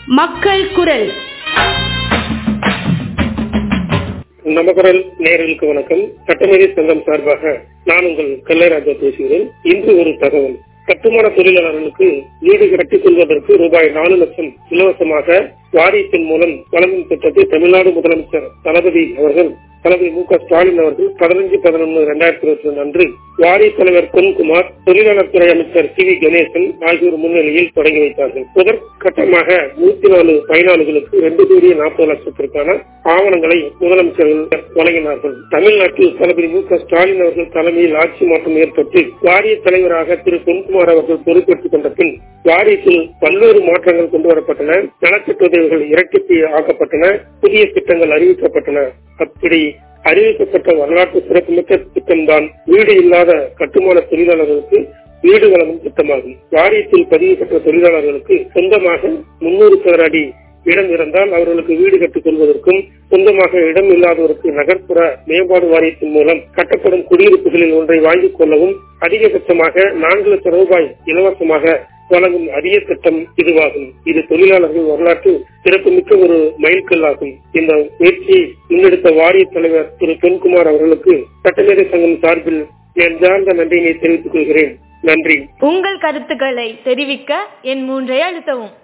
மக்கள் குரல் நமகரல் நேயர்களுக்கு வணக்கம் சட்டமேதை சங்கம் சார்பாக நான் உங்கள் கல்லைராஜா பேசுகிறேன் இன்று ஒரு தகவல் கட்டுமான தொழிலாளர்களுக்கு வீடு கட்டிக் கொள்வதற்கு ரூபாய் நாலு லட்சம் இலவசமாக வாரியத்தின் மூலம் வழங்கும் திட்டத்தை தமிழ்நாடு முதலமைச்சர் தளபதி அவர்கள் தளபதி மு க ஸ்டாலின் அவர்கள் பதினஞ்சு பதினொன்று இரண்டாயிரத்தி இருபத்தி ரெண்டு அன்று வாரிய தலைவர் பொன்குமார் தொழிலாளர் துறை அமைச்சர் சி வி கணேசன் ஆகியோர் முன்னிலையில் தொடங்கி வைத்தார்கள் முதற்கட்டமாக நூத்தி நாலு பயனாளிகளுக்கு இரண்டு கோடி நாற்பது லட்சத்திற்கான ஆவணங்களை முதலமைச்சர்கள் வழங்கினார்கள் தமிழ்நாட்டில் தளபதி மு க ஸ்டாலின் அவர்கள் தலைமையில் ஆட்சி மாற்றம் ஏற்பட்டு வாரிய தலைவராக திரு பொன்குமார் அவர்கள் பொறுப்பேற்றுக் கொண்ட பின் வாரியத்தில் பல்வேறு மாற்றங்கள் கொண்டு வரப்பட்டன நலத்திட்ட உதவிகள் இரட்டிப்பு ஆக்கப்பட்டன புதிய திட்டங்கள் அறிவிக்கப்பட்டன அப்படி அறிவிக்கப்பட்ட வரலாற்று சிறப்புமிக்க திட்டம்தான் வீடு இல்லாத கட்டுமான தொழிலாளர்களுக்கு வீடு வழங்கும் திட்டமாகும் வாரியத்தில் பதிவு பெற்ற தொழிலாளர்களுக்கு சொந்தமாக முன்னூறு சதுர அடி இடம் இருந்தால் அவர்களுக்கு வீடு கட்டிக் கொள்வதற்கும் சொந்தமாக இடம் இல்லாதவருக்கு நகர்ப்புற மேம்பாடு வாரியத்தின் மூலம் கட்டப்படும் குடியிருப்புகளில் ஒன்றை வாங்கிக் கொள்ளவும் அதிகபட்சமாக நான்கு லட்சம் ரூபாய் இலவசமாக வழங்கும் அரிய திட்டம் இதுவாகும் இது தொழிலாளர்கள் வரலாற்று சிறப்புமிக்க ஒரு மைல்கல்லாகும் இந்த முயற்சியை முன்னெடுத்த வாரிய தலைவர் திரு பொன்குமார் அவர்களுக்கு சட்டமேதை சங்கம் சார்பில் என் சார்ந்த நன்றியினை தெரிவித்துக் கொள்கிறேன் நன்றி உங்கள் கருத்துக்களை தெரிவிக்க என் மூன்றை அழுத்தவும்